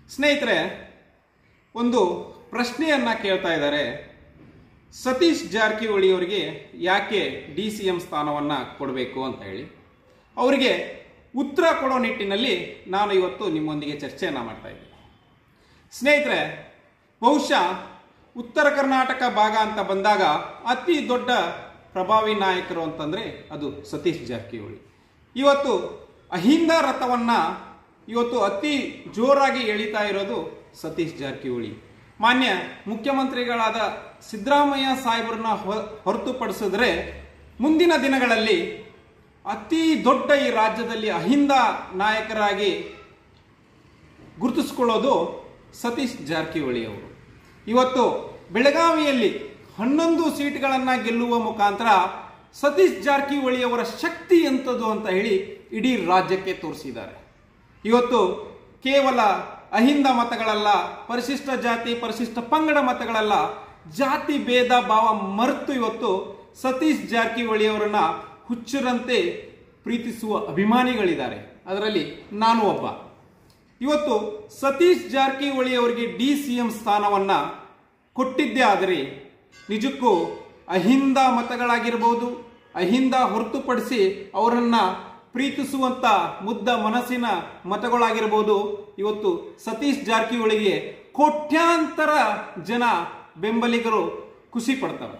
ಸ್ನೇಹಿತರೆ ಒಂದು ಪ್ರಶ್ನೆಯನ್ನ ಕೇಳ್ತಾ ಇದ್ದಾರೆ ಸತೀಶ್ ಜಾರಕಿಹೊಳಿ ಅವರಿಗೆ ಯಾಕೆ ಡಿ ಸಿ ಎಂ ಸ್ಥಾನವನ್ನ ಕೊಡಬೇಕು ಅಂತ ಹೇಳಿ ಅವರಿಗೆ ಉತ್ತರ ಕೊಡೋ ನಿಟ್ಟಿನಲ್ಲಿ ನಾನು ಇವತ್ತು ನಿಮ್ಮೊಂದಿಗೆ ಚರ್ಚೆಯನ್ನ ಮಾಡ್ತಾ ಇದ್ದೀನಿ ಸ್ನೇಹಿತರೆ ಬಹುಶಃ ಉತ್ತರ ಕರ್ನಾಟಕ ಭಾಗ ಅಂತ ಬಂದಾಗ ಅತಿ ದೊಡ್ಡ ಪ್ರಭಾವಿ ನಾಯಕರು ಅಂತಂದ್ರೆ ಅದು ಸತೀಶ್ ಜಾರಕಿಹೊಳಿ ಇವತ್ತು ಅಹಿಂದ ರಥವನ್ನ ಇವತ್ತು ಅತಿ ಜೋರಾಗಿ ಎಳಿತಾ ಇರೋದು ಸತೀಶ್ ಜಾರಕಿಹೊಳಿ ಮಾನ್ಯ ಮುಖ್ಯಮಂತ್ರಿಗಳಾದ ಸಿದ್ದರಾಮಯ್ಯ ಸಾಹೇಬರನ್ನ ಹೊ- ಹೊರತುಪಡಿಸಿದ್ರೆ ಮುಂದಿನ ದಿನಗಳಲ್ಲಿ ಅತಿ ದೊಡ್ಡ ಈ ರಾಜ್ಯದಲ್ಲಿ ಅಹಿಂದ ನಾಯಕರಾಗಿ ಗುರುತಿಸ್ಕೊಳ್ಳೋದು ಸತೀಶ್ ಜಾರಕಿಹೊಳಿ ಅವರು ಇವತ್ತು ಬೆಳಗಾವಿಯಲ್ಲಿ ಹನ್ನೊಂದು ಸೀಟ್ಗಳನ್ನ ಗೆಲ್ಲುವ ಮುಖಾಂತರ ಸತೀಶ್ ಜಾರಕಿಹೊಳಿ ಅವರ ಶಕ್ತಿ ಎಂಥದ್ದು ಅಂತ ಹೇಳಿ ಇಡೀ ರಾಜ್ಯಕ್ಕೆ ತೋರಿಸಿದ್ದಾರೆ ಇವತ್ತು ಕೇವಲ ಅಹಿಂದ ಮತಗಳಲ್ಲ ಪರಿಶಿಷ್ಟ ಜಾತಿ ಪರಿಶಿಷ್ಟ ಪಂಗಡ ಮತಗಳಲ್ಲ ಜಾತಿ ಭೇದ ಭಾವ ಮರೆತು ಇವತ್ತು ಸತೀಶ್ ಜಾರಕಿಹೊಳಿ ಅವರನ್ನ ಹುಚ್ಚರಂತೆ ಪ್ರೀತಿಸುವ ಅಭಿಮಾನಿಗಳಿದ್ದಾರೆ ಅದರಲ್ಲಿ ನಾನು ಒಬ್ಬ ಇವತ್ತು ಸತೀಶ್ ಜಾರಕಿಹೊಳಿ ಅವರಿಗೆ ಡಿ ಸಿ ಎಂ ಸ್ಥಾನವನ್ನ ಕೊಟ್ಟಿದ್ದೇ ಆದರೆ ನಿಜಕ್ಕೂ ಅಹಿಂದ ಮತಗಳಾಗಿರ್ಬೋದು ಅಹಿಂದ ಹೊರತುಪಡಿಸಿ ಅವರನ್ನ ಪ್ರೀತಿಸುವಂತ ಮುದ್ದ ಮನಸ್ಸಿನ ಮತಗಳಾಗಿರ್ಬೋದು ಇವತ್ತು ಸತೀಶ್ ಜಾರಕಿಹೊಳಿಗೆ ಕೋಟ್ಯಾಂತರ ಜನ ಬೆಂಬಲಿಗರು ಖುಷಿ ಪಡ್ತಾರೆ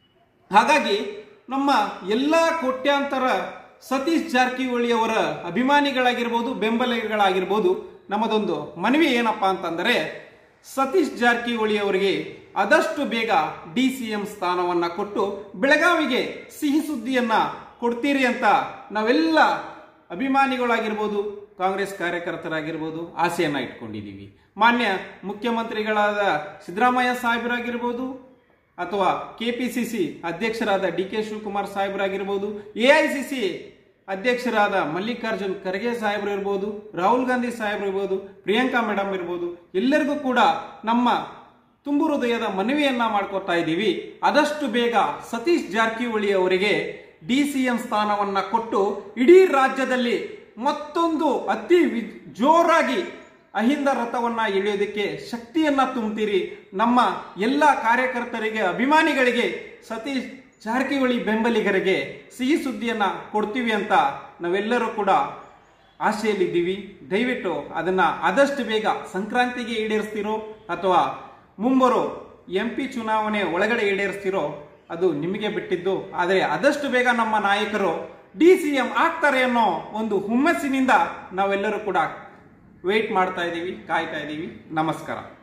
ಹಾಗಾಗಿ ನಮ್ಮ ಎಲ್ಲ ಕೋಟ್ಯಾಂತರ ಸತೀಶ್ ಜಾರಕಿಹೊಳಿ ಅವರ ಅಭಿಮಾನಿಗಳಾಗಿರ್ಬೋದು ಬೆಂಬಲಿಗರಾಗಿರ್ಬೋದು ನಮ್ಮದೊಂದು ಮನವಿ ಏನಪ್ಪಾ ಅಂತಂದರೆ ಸತೀಶ್ ಜಾರಕಿಹೊಳಿ ಅವರಿಗೆ ಆದಷ್ಟು ಬೇಗ ಡಿ ಸಿ ಎಂ ಸ್ಥಾನವನ್ನ ಕೊಟ್ಟು ಬೆಳಗಾವಿಗೆ ಸಿಹಿ ಸುದ್ದಿಯನ್ನ ಕೊಡ್ತೀರಿ ಅಂತ ನಾವೆಲ್ಲ ಅಭಿಮಾನಿಗಳಾಗಿರ್ಬೋದು ಕಾಂಗ್ರೆಸ್ ಕಾರ್ಯಕರ್ತರಾಗಿರ್ಬೋದು ಆಸೆಯನ್ನ ಇಟ್ಕೊಂಡಿದ್ದೀವಿ ಮಾನ್ಯ ಮುಖ್ಯಮಂತ್ರಿಗಳಾದ ಸಿದ್ದರಾಮಯ್ಯ ಸಾಹೇಬರಾಗಿರ್ಬೋದು ಅಥವಾ ಕೆಪಿಸಿಸಿ ಅಧ್ಯಕ್ಷರಾದ ಡಿ ಕೆ ಶಿವಕುಮಾರ್ ಸಾಹೇಬರಾಗಿರ್ಬೋದು ಎಐಸಿಸಿ ಅಧ್ಯಕ್ಷರಾದ ಮಲ್ಲಿಕಾರ್ಜುನ್ ಖರ್ಗೆ ಸಾಹೇಬರು ಇರ್ಬೋದು ರಾಹುಲ್ ಗಾಂಧಿ ಸಾಹೇಬರು ಇರ್ಬೋದು ಪ್ರಿಯಾಂಕಾ ಮೇಡಮ್ ಇರ್ಬೋದು ಎಲ್ಲರಿಗೂ ಕೂಡ ನಮ್ಮ ತುಂಬು ಹೃದಯದ ಮನವಿಯನ್ನ ಮಾಡ್ಕೊತಾ ಇದ್ದೀವಿ ಆದಷ್ಟು ಬೇಗ ಸತೀಶ್ ಜಾರಕಿಹೊಳಿ ಅವರಿಗೆ ಡಿ ಸಿ ಎಂ ಸ್ಥಾನವನ್ನ ಕೊಟ್ಟು ಇಡೀ ರಾಜ್ಯದಲ್ಲಿ ಮತ್ತೊಂದು ಅತಿ ವಿ- ಜೋರಾಗಿ ಅಹಿಂದ ರಥವನ್ನ ಎಳೆಯೋದಕ್ಕೆ ಶಕ್ತಿಯನ್ನ ತುಂಬ್ತೀರಿ ನಮ್ಮ ಎಲ್ಲ ಕಾರ್ಯಕರ್ತರಿಗೆ ಅಭಿಮಾನಿಗಳಿಗೆ ಸತೀಶ್ ಜಾರಕಿಹೊಳಿ ಬೆಂಬಲಿಗರಿಗೆ ಸಿಹಿ ಸುದ್ದಿಯನ್ನ ಕೊಡ್ತೀವಿ ಅಂತ ನಾವೆಲ್ಲರೂ ಕೂಡ ಆಶೆಯಲ್ಲಿದ್ದೀವಿ ದಯವಿಟ್ಟು ಅದನ್ನ ಆದಷ್ಟು ಬೇಗ ಸಂಕ್ರಾಂತಿಗೆ ಈಡೇರಿಸ್ತಿರೋ ಅಥವಾ ಮುಂಬರೋ ಎಂ ಪಿ ಚುನಾವಣೆ ಒಳಗಡೆ ಈಡೇರಿಸ್ತಿರೋ ಅದು ನಿಮಗೆ ಬಿಟ್ಟಿದ್ದು ಆದರೆ ಆದಷ್ಟು ಬೇಗ ನಮ್ಮ ನಾಯಕರು ಡಿ ಸಿ ಎಂ ಆಗ್ತಾರೆ ಅನ್ನೋ ಒಂದು ಹುಮ್ಮಸ್ಸಿನಿಂದ ನಾವೆಲ್ಲರೂ ಕೂಡ ವೇಟ್ ಮಾಡ್ತಾ ಇದ್ದೀವಿ ಕಾಯ್ತಾ ಇದ್ದೀವಿ ನಮಸ್ಕಾರ